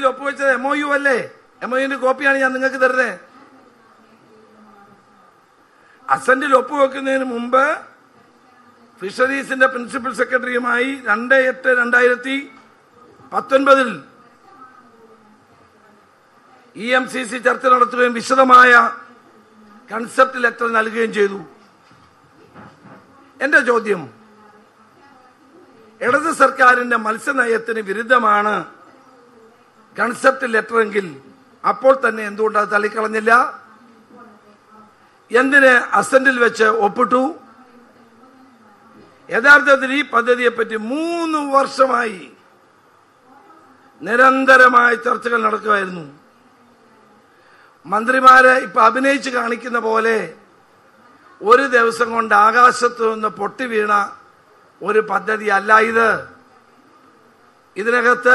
അസന്റിൽ ഒപ്പുവെച്ചത് M O U അല്ലേ M O യുവിന്റെ കോപ്പിയാണ് ഞാൻ നിങ്ങൾക്ക് തരുന്നത് അസന്റിൽ ഒപ്പുവെക്കുന്നതിന് മുമ്പ് ഫിഷറീസിന്റെ പ്രിൻസിപ്പൽ സെക്രട്ടറിയുമായി രണ്ട് എട്ട് രണ്ടായിരത്തി പത്തൊൻപതിൽ ഇ എം സി സി ചർച്ച നടത്തുകയും വിശദമായ കൺസെപ്റ്റ് ലെറ്റർ നൽകുകയും ചെയ്തു എന്റെ ചോദ്യം ഇടത് സർക്കാരിന്റെ മത്സ്യനയത്തിന് വിരുദ്ധമാണ് കൺസെപ്റ്റ് ലെറ്റർ എങ്കിൽ അപ്പോൾ തന്നെ എന്തുകൊണ്ട് അത് തള്ളിക്കളഞ്ഞില്ല എന്തിന് അസന്റിൽ വെച്ച് ഒപ്പിട്ടു യഥാർത്ഥത്തിൽ ഈ പദ്ധതിയെപ്പറ്റി മൂന്ന് വർഷമായി നിരന്തരമായ ചർച്ചകൾ നടക്കുമായിരുന്നു മന്ത്രിമാരെ ഇപ്പൊ അഭിനയിച്ച് കാണിക്കുന്ന പോലെ ഒരു ദിവസം കൊണ്ട് ആകാശത്ത് നിന്ന് പൊട്ടി വീണ ഒരു പദ്ധതി അല്ല ഇത് ഇതിനകത്ത്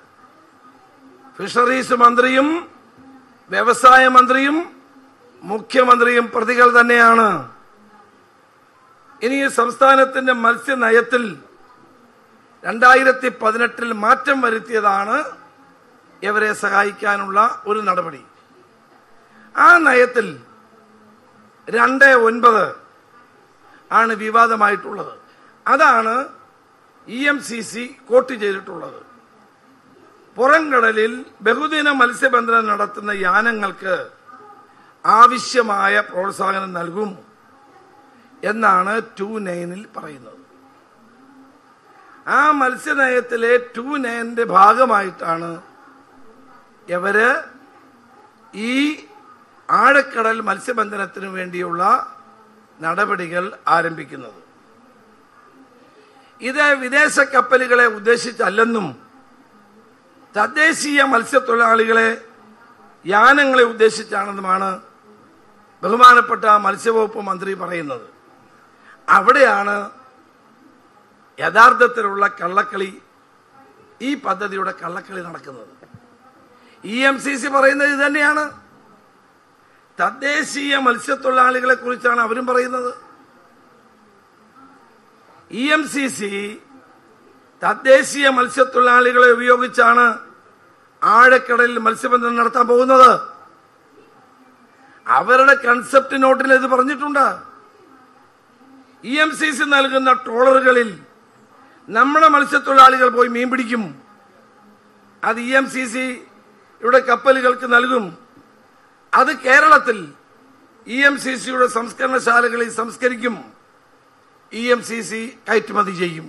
ഫിഷറീസ് മന്ത്രിയും വ്യവസായ മന്ത്രിയും മുഖ്യമന്ത്രിയും പ്രതികൾ തന്നെയാണ് ഇനി ഈ സംസ്ഥാനത്തിന്റെ മത്സ്യനയത്തിൽ രണ്ടായിരത്തി പതിനെട്ടിൽ മാറ്റം വരുത്തിയതാണ് ഇവരെ സഹായിക്കാനുള്ള ഒരു നടപടി ആ നയത്തിൽ രണ്ട് ഒൻപത് ആണ് വിവാദമായിട്ടുള്ളത് അതാണ് E M C C quote ചെയ്തിട്ടുള്ളത് പുറംകടലിൽ ബഹുദിന മത്സ്യബന്ധനം നടത്തുന്ന യാനങ്ങൾക്ക് ആവശ്യമായ പ്രോത്സാഹനം നൽകും എന്നാണ് ടു നയനിൽ പറയുന്നത് ആ മത്സ്യനയത്തിലെ ടു നയന്റെ ഭാഗമായിട്ടാണ് ഇവര് ഈ ആഴക്കടൽ മത്സ്യബന്ധനത്തിന് വേണ്ടിയുള്ള നടപടികൾ ആരംഭിക്കുന്നത് ഇത് വിദേശ കപ്പലുകളെ ഉദ്ദേശിച്ചല്ലെന്നും തദ്ദേശീയ മത്സ്യത്തൊഴിലാളികളെ യാനങ്ങളെ ഉദ്ദേശിച്ചാണെന്നുമാണ് ബഹുമാനപ്പെട്ട മത്സ്യവകുപ്പ് മന്ത്രി പറയുന്നത് അവിടെയാണ് യഥാർത്ഥത്തിലുള്ള കള്ളക്കളി ഈ പദ്ധതിയുടെ കള്ളക്കളി നടക്കുന്നത് ഇ എം സി സി പറയുന്നത് ഇത് തന്നെയാണ് തദ്ദേശീയ മത്സ്യത്തൊഴിലാളികളെ കുറിച്ചാണ് അവരും പറയുന്നത് ഇ എം സി സി തദ്ദേശീയ മത്സ്യത്തൊഴിലാളികളെ ഉപയോഗിച്ചാണ് ആഴക്കടലിൽ മത്സ്യബന്ധനം നടത്താൻ പോകുന്നത് അവരുടെ കൺസെപ്റ്റ് നോട്ടിൽ ഇത് പറഞ്ഞിട്ടുണ്ട് ഇ എം സി സി നൽകുന്ന ട്രോളറുകളിൽ നമ്മുടെ മത്സ്യത്തൊഴിലാളികൾ പോയി മീൻ പിടിക്കും അത് ഇ എം സി സി ഇവിടെ കപ്പലുകൾക്ക് നൽകും അത് കേരളത്തിൽ ഇ എം സി സിയുടെ സംസ്കരണശാലകളിൽ സംസ്കരിക്കും ഇ എം സി സി കയറ്റുമതി ചെയ്യും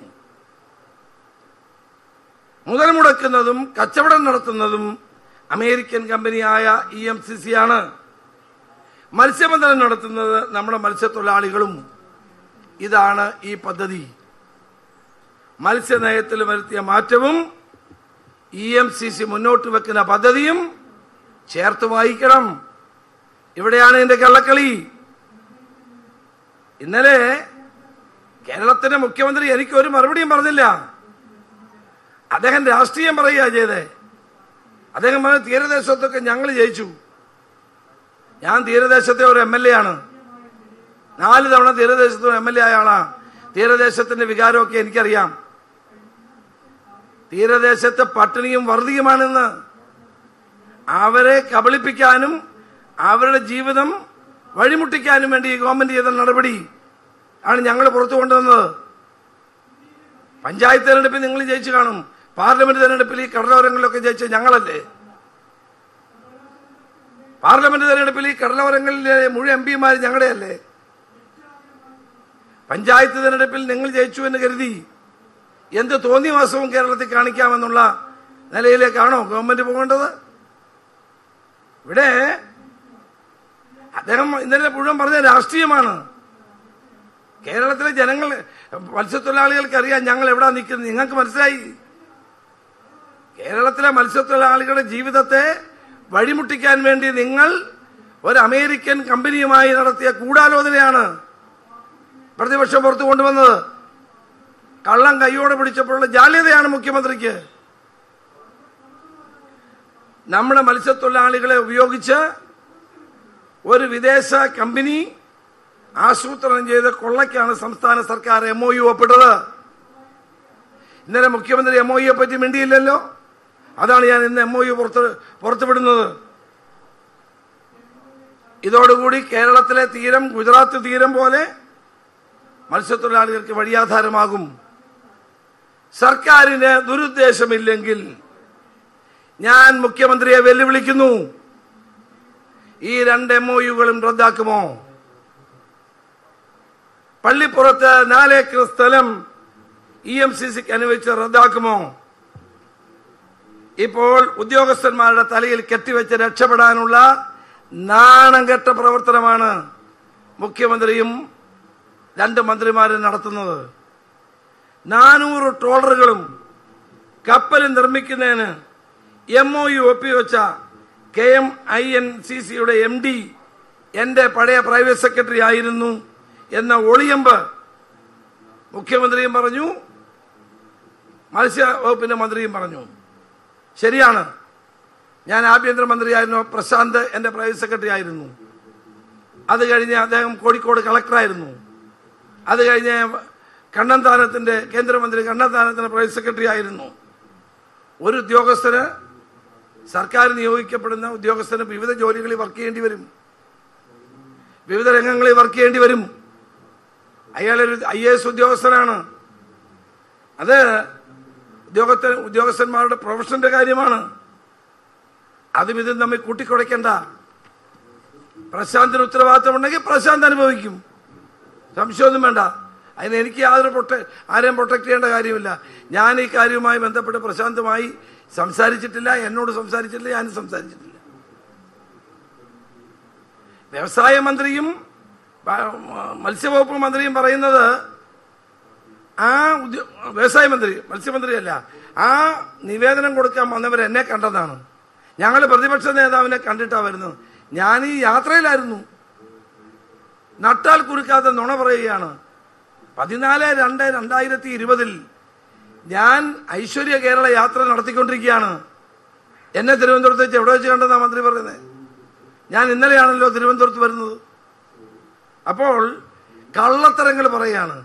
മുതൽ മുടക്കുന്നതും കച്ചവടം നടത്തുന്നതും അമേരിക്കൻ കമ്പനിയായ ഇ എം സി സി ആണ് മത്സ്യബന്ധനം നടത്തുന്നത് നമ്മുടെ മത്സ്യത്തൊഴിലാളികളും ഇതാണ് ഈ പദ്ധതി മത്സ്യനയത്തിൽ വരുത്തിയ മാറ്റവും ഇ എം സി സി മുന്നോട്ട് വെക്കുന്ന പദ്ധതിയും ചേർത്ത് വായിക്കണം ഇവിടെയാണ് ഇതിന്റെ കള്ളക്കളി ഇന്നലെ കേരളത്തിന്റെ മുഖ്യമന്ത്രി എനിക്ക് ഒരു മറുപടിയും പറഞ്ഞില്ല അദ്ദേഹം രാഷ്ട്രീയം പറയുക ചെയ്തേ അദ്ദേഹം പറഞ്ഞ തീരദേശത്തൊക്കെ ഞങ്ങൾ ജയിച്ചു ഞാൻ തീരദേശത്തെ ഒരു എം എൽ എ ആണ് നാല് തവണ തീരദേശത്ത് എം എൽ എ ആയ ആളാ തീരദേശത്തിന്റെ വികാരമൊക്കെ എനിക്കറിയാം തീരദേശത്തെ പട്ടിണിയും വറുതിയുമാണെന്ന് അവരെ കബളിപ്പിക്കാനും അവരുടെ ജീവിതം വഴിമുട്ടിക്കാനും വേണ്ടി ഈ ഗവൺമെന്റ് ചെയ്ത നടപടി ആണ് ഞങ്ങൾ പുറത്തു കൊണ്ടുവന്നത് പഞ്ചായത്ത് തെരഞ്ഞെടുപ്പിൽ നിങ്ങൾ ജയിച്ചു കാണും പാർലമെന്റ് തെരഞ്ഞെടുപ്പിൽ ഈ കടലോരങ്ങളിലൊക്കെ ജയിച്ച ഞങ്ങളല്ലേ പാർലമെന്റ് തെരഞ്ഞെടുപ്പിൽ ഈ കടലോരങ്ങളിലെ മുഴുവൻ എം പിമാർ ഞങ്ങളുടെ അല്ലേ പഞ്ചായത്ത് തെരഞ്ഞെടുപ്പിൽ നിങ്ങൾ ജയിച്ചു എന്ന് കരുതി എന്ത് തോന്നിയ മാസവും കേരളത്തിൽ കാണിക്കാമെന്നുള്ള നിലയിലേക്കാണോ ഗവൺമെന്റ് പോകേണ്ടത് ഇവിടെ അദ്ദേഹം ഇന്നലെ മുഴുവൻ പറഞ്ഞ രാഷ്ട്രീയമാണ് കേരളത്തിലെ ജനങ്ങൾ മത്സ്യത്തൊഴിലാളികൾക്ക് അറിയാം ഞങ്ങൾ എവിടെ നിൽക്കുന്നത് നിങ്ങൾക്ക് മനസ്സിലായി കേരളത്തിലെ മത്സ്യത്തൊഴിലാളികളുടെ ജീവിതത്തെ വഴിമുട്ടിക്കാൻ വേണ്ടി നിങ്ങൾ ഒരു അമേരിക്കൻ കമ്പനിയുമായി നടത്തിയ ഗൂഢാലോചനയാണ് പ്രതിപക്ഷം പുറത്തു കൊണ്ടുവന്നത് കള്ളം കൈയോടെ പിടിച്ചപ്പോഴുള്ള ജാള്യതയാണ് മുഖ്യമന്ത്രിക്ക് നമ്മുടെ മത്സ്യത്തൊഴിലാളികളെ ഉപയോഗിച്ച് ഒരു വിദേശ കമ്പനി ആസൂത്രണം ചെയ്ത കൊള്ളയ്ക്കാണ് സംസ്ഥാന സർക്കാർ എം ഒ യു ഒപ്പിട്ടത് ഇന്നലെ മുഖ്യമന്ത്രി എം ഒ യുയെ പറ്റി മിണ്ടിയില്ലല്ലോ അതാണ് ഞാൻ ഇന്ന് എം ഒ യു പുറത്ത് പുറത്തുവിടുന്നത് ഇതോടുകൂടി കേരളത്തിലെ തീരം ഗുജറാത്ത് തീരം പോലെ മത്സ്യത്തൊഴിലാളികൾക്ക് വഴിയാധാരമാകും സർക്കാരിന് ദുരുദ്ദേശമില്ലെങ്കിൽ ഞാൻ മുഖ്യമന്ത്രിയെ വെല്ലുവിളിക്കുന്നു ഈ രണ്ട് എം ഒ യുകളും റദ്ദാക്കുമോ പള്ളിപ്പുറത്ത് നാലേക്കർ സ്ഥലം ഇ എം സി സിക്ക് അനുവദിച്ച് റദ്ദാക്കുമോ ഇപ്പോൾ ഉദ്യോഗസ്ഥന്മാരുടെ തലയിൽ കെട്ടിവെച്ച് രക്ഷപ്പെടാനുള്ള നാണംകെട്ട പ്രവർത്തനമാണ് മുഖ്യമന്ത്രിയും രണ്ട് മന്ത്രിമാരും നടത്തുന്നത് നാനൂറ് ട്രോളറുകളും കപ്പലും നിർമ്മിക്കുന്നതിന് എം ഒ യു ഒപ്പിവെച്ച കെ എം ഐ എൻ സി സിയുടെ എം ഡി എന്റെ പഴയ പ്രൈവറ്റ് സെക്രട്ടറി ആയിരുന്നു എന്ന ഒളിയമ്പ് മുഖ്യമന്ത്രിയും പറഞ്ഞു മത്സ്യ വകുപ്പിന്റെ മന്ത്രിയും പറഞ്ഞു ശരിയാണ് ഞാൻ ആഭ്യന്തരമന്ത്രിയായിരുന്നു പ്രശാന്ത് എന്റെ പ്രൈവറ്റ് സെക്രട്ടറി ആയിരുന്നു അത് കഴിഞ്ഞ് അദ്ദേഹം കോഴിക്കോട് കളക്ടറായിരുന്നു അത് കഴിഞ്ഞ് കണ്ണന്താനത്തിന്റെ കേന്ദ്രമന്ത്രി കണ്ണന്താനത്തിന്റെ പ്രൈവറ്റ് സെക്രട്ടറി ആയിരുന്നു ഒരു ഉദ്യോഗസ്ഥന് സർക്കാർ നിയോഗിക്കപ്പെടുന്ന ഉദ്യോഗസ്ഥന് വിവിധ ജോലികളിൽ വർക്ക് ചെയ്യേണ്ടി വരും വിവിധ രംഗങ്ങളിൽ വർക്ക് ചെയ്യേണ്ടി വരും അയാളൊരു ഐ എ എസ് ഉദ്യോഗസ്ഥനാണ് അത് ഉദ്യോഗസ്ഥ ഉദ്യോഗസ്ഥന്മാരുടെ പ്രൊഫഷന്റെ കാര്യമാണ് അതും ഇതും തമ്മിൽ കൂട്ടിക്കുഴയ്ക്കണ്ട പ്രശാന്തിന് ഉത്തരവാദിത്തമുണ്ടെങ്കിൽ പ്രശാന്ത് അനുഭവിക്കും സംശയമൊന്നും വേണ്ട അതിന് എനിക്ക് യാതൊരു പ്രൊട്ട ആരെയും പ്രൊട്ടക്ട് ചെയ്യേണ്ട കാര്യമില്ല ഞാൻ ഈ കാര്യവുമായി ബന്ധപ്പെട്ട് പ്രശാന്തുമായി സംസാരിച്ചിട്ടില്ല എന്നോട് സംസാരിച്ചിട്ടില്ല ഞാനും സംസാരിച്ചിട്ടില്ല വ്യവസായ മന്ത്രിയും പ- മത്സ്യവകുപ്പ് മന്ത്രിയും പറയുന്നത് ആ ഉദ്യോ- വ്യവസായ മന്ത്രി മത്സ്യമന്ത്രിയല്ല ആ നിവേദനം കൊടുക്കാൻ വന്നവർ എന്നെ കണ്ടതാണ് ഞങ്ങൾ പ്രതിപക്ഷ നേതാവിനെ കണ്ടിട്ടാ വരുന്നത് ഞാൻ ഈ യാത്രയിലായിരുന്നു നട്ടാൽ കുറുക്കാതെ നുണ പറയുകയാണ് പതിനാല് രണ്ട് രണ്ടായിരത്തി ഇരുപതിൽ ഞാൻ ഐശ്വര്യ കേരള യാത്ര നടത്തിക്കൊണ്ടിരിക്കുകയാണ് എന്നെ തിരുവനന്തപുരത്ത് വെച്ച് എവിടെ വെച്ച് കണ്ടെന്നാ മന്ത്രി പറയുന്നത് ഞാൻ ഇന്നലെയാണല്ലോ തിരുവനന്തപുരത്ത് വരുന്നത് അപ്പോൾ കള്ളത്തരങ്ങൾ പറയുകയാണ്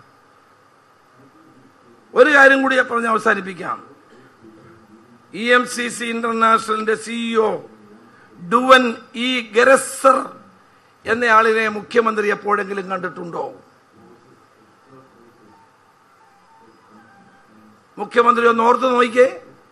ഒരു കാര്യം കൂടി പറഞ്ഞ് അവസാനിപ്പിക്കാം ഇ എം സി സി ഇന്റർനാഷണലിന്റെ സിഇഒ ഡുവൻ ഇ ഗരസർ എന്നയാളിനെ മുഖ്യമന്ത്രി എപ്പോഴെങ്കിലും കണ്ടിട്ടുണ്ടോ മുഖ്യമന്ത്രി ഒന്ന് ഓർത്ത് നോക്കിക്കേ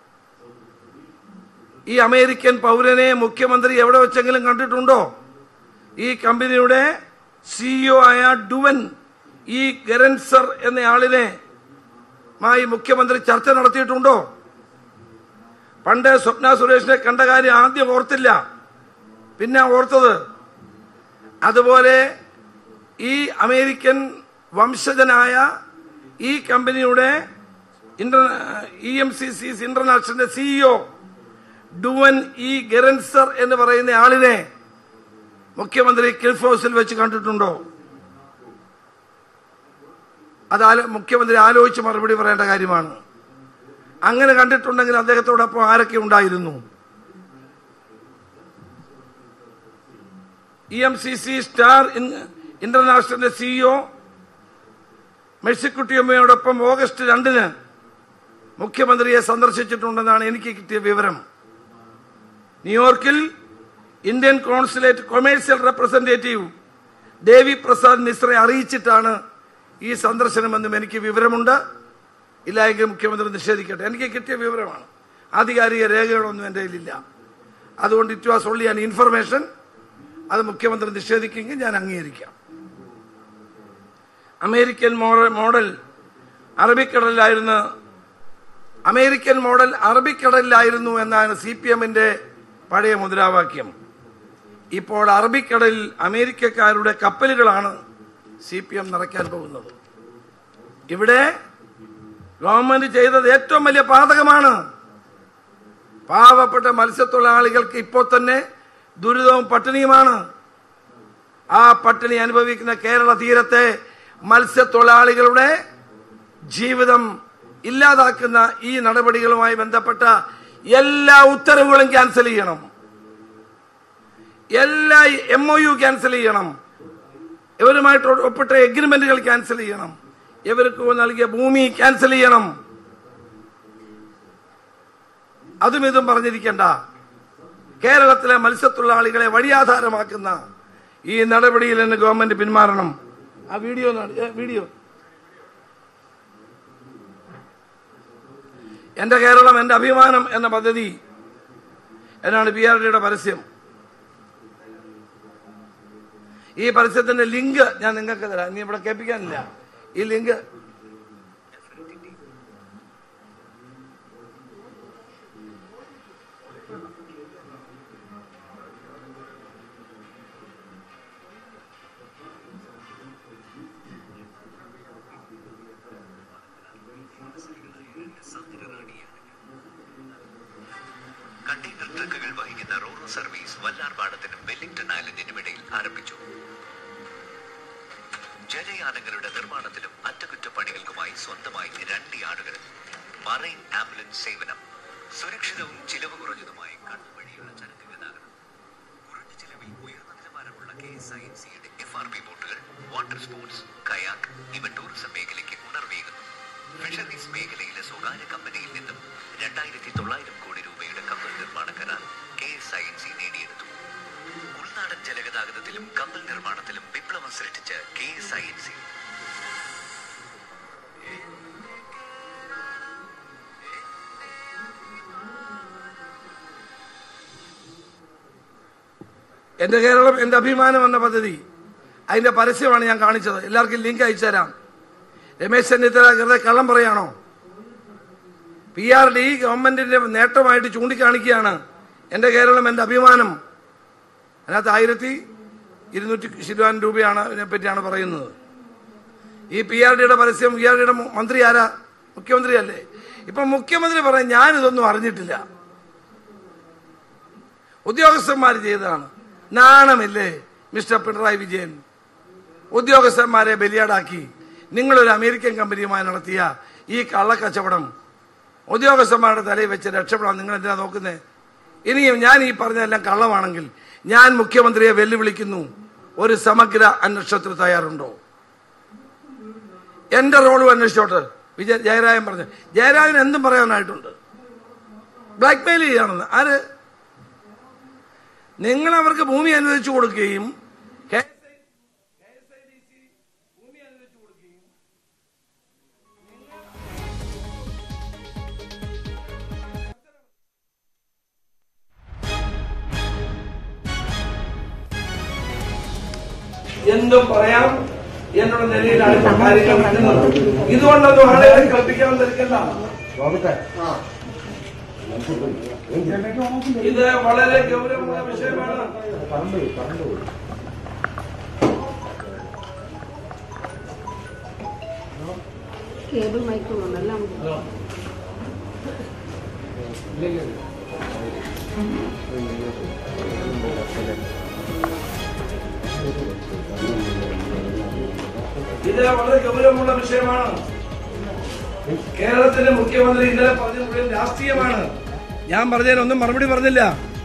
ഈ അമേരിക്കൻ പൗരനെ മുഖ്യമന്ത്രി എവിടെ വെച്ചെങ്കിലും കണ്ടിട്ടുണ്ടോ ഈ കമ്പനിയുടെ സിഇഒ ആയ ഡുവൻ ഈ ഗരൻസർ എന്നയാളിനെ മായി മുഖ്യമന്ത്രി ചർച്ച നടത്തിയിട്ടുണ്ടോ പണ്ട് സ്വപ്ന സുരേഷിനെ കണ്ട കാര്യം ആദ്യം ഓർത്തില്ല പിന്നെ ഓർത്തത് അതുപോലെ ഈ അമേരിക്കൻ വംശജനായ ഈ കമ്പനിയുടെ ഇ എം സി സി ഇന്റർനാഷണലിന്റെ സിഇഒ ഡുവൻ ഇ ഗെറൻസർ എന്ന് പറയുന്ന ആളിനെ മുഖ്യമന്ത്രി ക്ലിഫ് ഹൗസിൽ വെച്ച് കണ്ടിട്ടുണ്ടോ അത് ആലോ- മുഖ്യമന്ത്രി ആലോചിച്ച് മറുപടി പറയേണ്ട കാര്യമാണ് അങ്ങനെ കണ്ടിട്ടുണ്ടെങ്കിൽ അദ്ദേഹത്തോടൊപ്പം ആരൊക്കെ ഉണ്ടായിരുന്നു E M C C star ഇൻ- ഇന്റർനാഷണലിന്റെ സിഇഒ മെഴ്സിക്കുട്ടിയമ്മയോടൊപ്പം ഓഗസ്റ്റ് രണ്ടിന് മുഖ്യമന്ത്രിയെ സന്ദർശിച്ചിട്ടുണ്ടെന്നാണ് എനിക്ക് കിട്ടിയ വിവരം ന്യൂയോർക്കിൽ Indian consulate commercial representative Devi Prasad മിശ്രയെ അറിയിച്ചിട്ടാണ് ഈ സന്ദർശനമെന്നും എനിക്ക് വിവരമുണ്ട് ഇല്ലായെങ്കിൽ മുഖ്യമന്ത്രി നിഷേധിക്കട്ടെ എനിക്ക് കിട്ടിയ വിവരമാണ് ആധികാരിക രേഖകളൊന്നും എൻ്റെ കയ്യിലില്ല അതുകൊണ്ട് it was only an information അത് മുഖ്യമന്ത്രി നിഷേധിക്കുമെങ്കിൽ ഞാൻ അംഗീകരിക്കാം അമേരിക്കൻ മോഡൽ മോഡൽ അറബിക്കടലിലായിരുന്നു അമേരിക്കൻ മോഡൽ അറബിക്കടലിലായിരുന്നു എന്നാണ് സി പി എമ്മിന്റെ പഴയ മുദ്രാവാക്യം ഇപ്പോൾ അറബിക്കടലിൽ അമേരിക്കക്കാരുടെ കപ്പലുകളാണ് സി പി എം നിറയ്ക്കാൻ പോകുന്നത് ഇവിടെ ഗവൺമെന്റ് ചെയ്തത് ഏറ്റവും വലിയ പാതകമാണ് പാവപ്പെട്ട മത്സ്യത്തൊഴിലാളികൾക്ക് ഇപ്പോൾ തന്നെ ദുരിതവും പട്ടിണിയുമാണ് ആ പട്ടിണി അനുഭവിക്കുന്ന കേരള തീരത്തെ മത്സ്യത്തൊഴിലാളികളുടെ ജീവിതം ഇല്ലാതാക്കുന്ന ഈ നടപടികളുമായി ബന്ധപ്പെട്ട എല്ലാ ഉത്തരവുകളും ക്യാൻസൽ ചെയ്യണം എല്ലാ എം ഒ യു ക്യാൻസൽ ചെയ്യണം ഇവരുമായിട്ട് ഒപ്പിട്ട എഗ്രിമെന്റുകൾ ക്യാൻസൽ ചെയ്യണം ഇവർക്ക് നൽകിയ ഭൂമി ക്യാൻസൽ ചെയ്യണം അതും ഇതും പറഞ്ഞിരിക്കണ്ട കേരളത്തിലെ മത്സ്യത്തൊഴിലാളികളെ വഴിയാധാരമാക്കുന്ന ഈ നടപടിയിൽ നിന്ന് ഗവൺമെന്റ് പിന്മാറണം ആ വീഡിയോ ഒന്ന് ഏ, വീഡിയോ എന്റെ കേരളം എന്റെ അഭിമാനം എന്ന പദ്ധതി എന്നാണ് പി ആർ ഡിയുടെ പരസ്യം ഈ പരസ്യത്തിന്റെ ലിങ്ക് ഞാൻ നിങ്ങൾക്ക് തരാം ഇനി ഇവിടെ കേൾപ്പിക്കാനില്ല ഈ ലിങ്ക് കണ്ടെയ്നർ ട്രക്കുകൾ വഹിക്കുന്ന റോറോ സർവീസ് വല്ലാർപാടത്തിനും വെല്ലിംഗ്ടൺ ഐലൻഡിനും ഇടയിൽ ആരംഭിച്ചു ജലയാനങ്ങളുടെ നിർമ്മാണത്തിലും അറ്റകുറ്റപ്പണികൾക്കുമായി സ്വന്തമായി രണ്ട് യാർഡുകൾ മറൈൻ ആംബുലൻസ് സേവനം സുരക്ഷിതവും ചിലവ് കുറഞ്ഞതുമായ കണ്ണു വഴിയുള്ള ചരക്ക് ഗതാഗതം കുറഞ്ഞ ചിലവിൽ ഉയർന്ന നിലവാരമുള്ള കെ എസ് ഐ എൻ സിയുടെ എഫ് ആർ പി ബോട്ടുകൾ വാട്ടർ സ്പോർട്സ് കയാക്ക് ഇവ ടൂറിസം മേഖലയ്ക്ക് ഉണർവേകുന്നു ഫിഷറീസ് മേഖലയിലെ സ്വകാര്യ കമ്പനിയിൽ നിന്നും രണ്ടായിരത്തി തൊള്ളായിരം കോടി രൂപയുടെ കപ്പൽ നിർമ്മാണ കരാർ K S I N C നേടിയെടുത്തു ഉൾനാടൻ ജലഗതാഗതത്തിലും കപ്പൽ നിർമ്മാണത്തിലും വിപ്ലവം സൃഷ്ടിച്ച K S I N C എന്റെ കേരളം എന്റെ അഭിമാനം എന്ന പദ്ധതി അതിന്റെ പരസ്യമാണ് ഞാൻ കാണിച്ചത് എല്ലാവർക്കും ലിങ്ക് അയച്ചു തരാം രമേശ് ചെന്നിത്തല വെറുതെ കള്ളം പറയാണോ പി ആർ ഡി ഗവൺമെന്റിന്റെ നേട്ടമായിട്ട് ചൂണ്ടിക്കാണിക്കുകയാണ് എന്റെ കേരളം എന്റെ അഭിമാനം അതിനകത്ത് ആയിരത്തി ഇരുന്നൂറ്റി ശിരുവാൻ രൂപയാണ് ഇതിനെപ്പറ്റിയാണ് പറയുന്നത് ഈ പി ആർ ഡിയുടെ പരസ്യം പി ആർ ഡിയുടെ മന്ത്രി ആരാ മുഖ്യമന്ത്രി അല്ലേ ഇപ്പൊ മുഖ്യമന്ത്രി പറയും ഞാനിതൊന്നും അറിഞ്ഞിട്ടില്ല ഉദ്യോഗസ്ഥന്മാർ ചെയ്തതാണ് നാണമില്ലേ മിസ്റ്റർ പിണറായി വിജയൻ ഉദ്യോഗസ്ഥന്മാരെ ബലിയാടാക്കി നിങ്ങളൊരു അമേരിക്കൻ കമ്പനിയുമായി നടത്തിയ ഈ കള്ളക്കച്ചവടം ഉദ്യോഗസ്ഥന്മാരുടെ തലയിൽ വെച്ച് രക്ഷപ്പെടാൻ നിങ്ങൾ എന്തിനാ നോക്കുന്നത് ഇനിയും ഞാൻ ഈ പറഞ്ഞതെല്ലാം കള്ളമാണെങ്കിൽ ഞാൻ മുഖ്യമന്ത്രിയെ വെല്ലുവിളിക്കുന്നു ഒരു സമഗ്ര അന്വേഷണത്തിന് തയ്യാറുണ്ടോ എന്റെ റോളും അന്വേഷിച്ചോട്ട് വിജയ ജയരാജൻ പറഞ്ഞു ജയരാജൻ എന്തും പറയാനായിട്ടുണ്ട് ബ്ലാക്ക്മെയിൽ ചെയ്യാണെന്ന് ആര് നിങ്ങൾ അവർക്ക് ഭൂമി അനുവദിച്ചു കൊടുക്കുകയും കെ- എന്തും പറയാം എന്നുള്ള നിലയിലാണ് ഇപ്പോൾ കാര്യങ്ങൾ നിൽക്കുന്നത് ഇതുകൊണ്ടൊന്നും ആളുകളെ കൽപ്പിക്കാൻ നിൽക്കണ്ട ഇത് വളരെ ഗൗരവമുള്ള വിഷയമാണ് കേബിൾ മൈക്കുകളുണ്ടെല്ലാം ഇത് വളരെ ഗൗരവമുള്ള വിഷയമാണ് കേരളത്തിന്റെ മുഖ്യമന്ത്രി ഇന്നലെ പറഞ്ഞ മുഴുവൻ രാഷ്ട്രീയമാണ് ഞാൻ പറഞ്ഞതിനൊന്നും മറുപടി പറഞ്ഞില്ല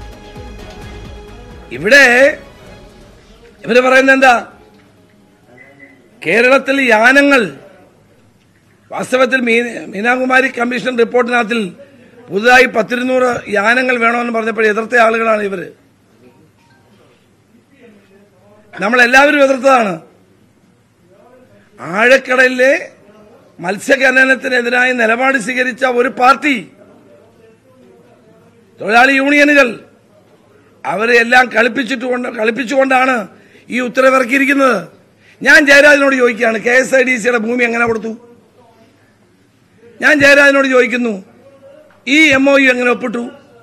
ഇവിടെ ഇവര് പറയുന്നത് എന്താ കേരളത്തിൽ യാനങ്ങൾ വാസ്തവത്തിൽ മീ- മീനാകുമാരി കമ്മീഷൻ റിപ്പോർട്ടിനകത്തിൽ പുതുതായി പത്തിരുന്നൂറ് യാനങ്ങൾ വേണമെന്ന് പറഞ്ഞപ്പോൾ എതിർത്ത ആളുകളാണ് ഇവര് നമ്മളെല്ലാവരും എതിർത്തതാണ് ആഴക്കടലിലെ മത്സ്യഖനനത്തിനെതിരായ നിലപാട് സ്വീകരിച്ച ഒരു പാർട്ടി തൊഴിലാളി യൂണിയനുകൾ അവരെ എല്ലാം കളിപ്പിച്ചിട്ടുകൊണ്ട് കളിപ്പിച്ചുകൊണ്ടാണ് ഈ ഉത്തരവിറക്കിയിരിക്കുന്നത് ഞാൻ ജയരാജനോട് ചോദിക്കുകയാണ് കെ എസ് ഐ ഡി സിയുടെ ഭൂമി എങ്ങനെ കൊടുത്തു ഞാൻ ജയരാജനോട് ചോദിക്കുന്നു ഈ എം ഒ യു എങ്ങനെ ഒപ്പിട്ടു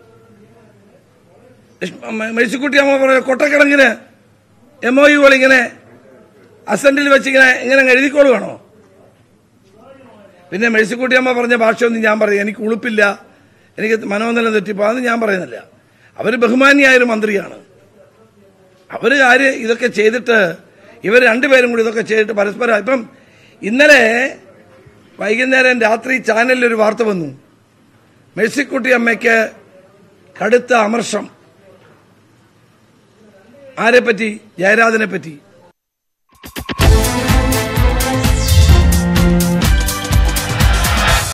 മേഴ്സിക്കുട്ടി അമ്മ പറയുന്നത് കൊട്ടക്കിടങ്ങിന് എം ഒ യുകൾ ഇങ്ങനെ അസന്റിൽ വെച്ച് ഇങ്ങനെ ഇങ്ങനെ എഴുതിക്കോളുവാണോ പിന്നെ മേഴ്സിക്കുട്ടി അമ്മ പറഞ്ഞ ഭാഷയൊന്നും ഞാൻ പറയും എനിക്ക് ഉളുപ്പില്ല എനിക്ക് മനോനില തെറ്റിപ്പോ അതൊന്നും ഞാൻ പറയുന്നില്ല അവർ ബഹുമാനിയായ ഒരു മന്ത്രിയാണ് അവർ കാര്യം ഇതൊക്കെ ചെയ്തിട്ട് ഇവർ രണ്ടുപേരും കൂടി ഇതൊക്കെ ചെയ്തിട്ട് പരസ്പരം ഇപ്പം ഇന്നലെ വൈകുന്നേരം രാത്രി ചാനലിൽ ഒരു വാർത്ത വന്നു മേഴ്സിക്കുട്ടി അമ്മയ്ക്ക് കടുത്ത അമർഷം ആരെ പറ്റി ജയരാജനെ പറ്റി